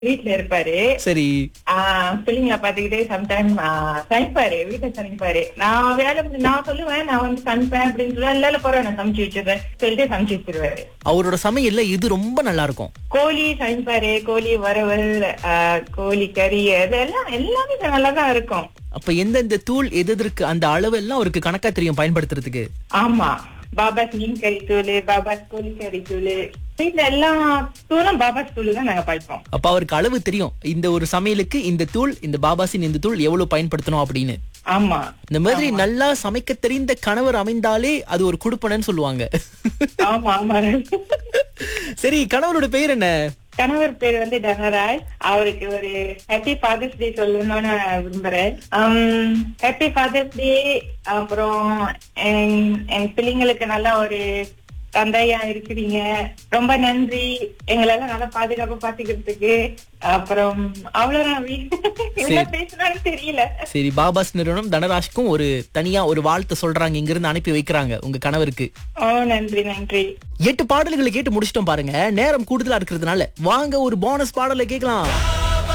வீட்ல இருப்பாரு சரி ஆஹ் பிள்ளைங்கள பாத்துக்கிட்டே சம்டைம் சமைப்பாரு வீட்டை சமைப்பாரு நான் வேலை முடிஞ்சு- நான் சொல்லுவேன் நான் வந்து சமைப்பேன் அப்படின்னு சொல்லுவேன் இல்ல இல்ல போறேன் நான் சமைச்சு வச்சிருவேன் சொல்லிட்டு சமைச்சு வச்சிருவாரு அவரோட சமையல்ல இது ரொம்ப நல்லா இருக்கும் கோழி சமைப்பாரு கோழி வறுவல் ஆஹ் கோழி கறி அதெல்லாம் எல்லாமே நல்லா தான் இருக்கும் அப்ப எந்தெந்த தூள் எது எதற்கு அந்த அளவு எல்லாம் அவருக்கு கணக்கா தெரியும் பயன்படுத்துறதுக்கு ஆமா பாபாஸ் மீன் கறி தூள் பாபாஸ் கோழி கறி தூள் வீட்டுல எல்லா தூளும் பாபாஸ் தூள் தான் நாங்க பழப்போம் அப்ப அவருக்கு அளவு தெரியும் இந்த ஒரு சமையலுக்கு இந்த தூள் இந்த பாபாசின் இந்த தூள் எவ்வளவு பயன்படுத்தணும் அப்படின்னு ஆமா இந்த மாதிரி நல்லா சமைக்க தெரிந்த கணவர் அமைந்தாலே அது ஒரு குடுப்பனன்னு சொல்லுவாங்க ஆமா ஆமா சரி கணவரோட பெயர் என்ன கணவர் பேர் வந்து தனராஜ் அவருக்கு ஒரு ஹாப்பி ஃபாதர்ஸ் டே சொல்லணும்னு நான் விரும்புறேன் ஹாப்பி ஃபாதர்ஸ் டே அப்புறம் என்- என் பிள்ளைங்களுக்கு நல்ல ஒரு தந்தையா இருக்கிறீங்க ரொம்ப நன்றி எங்களெல்லாம் நல்லா பாதுகாப்பா பாத்துக்கிறதுக்கு அப்புறம் அவ்வளவுதான் என்ன பேசணும்னு தெரியல சரி பாபாஸ் நிறுவனம் தனராஜ்க்கும் ஒரு தனியா ஒரு வாழ்த்து சொல்றாங்க இங்க இருந்து அனுப்பி வைக்கிறாங்க உங்க கணவருக்கு ஓ நன்றி நன்றி எட்டு பாடல்களை கேட்டு முடிச்சிட்டோம் பாருங்க நேரம் கூடுதலா இருக்கிறதுனால வாங்க ஒரு போனஸ் பாடலை கேட்கலாம்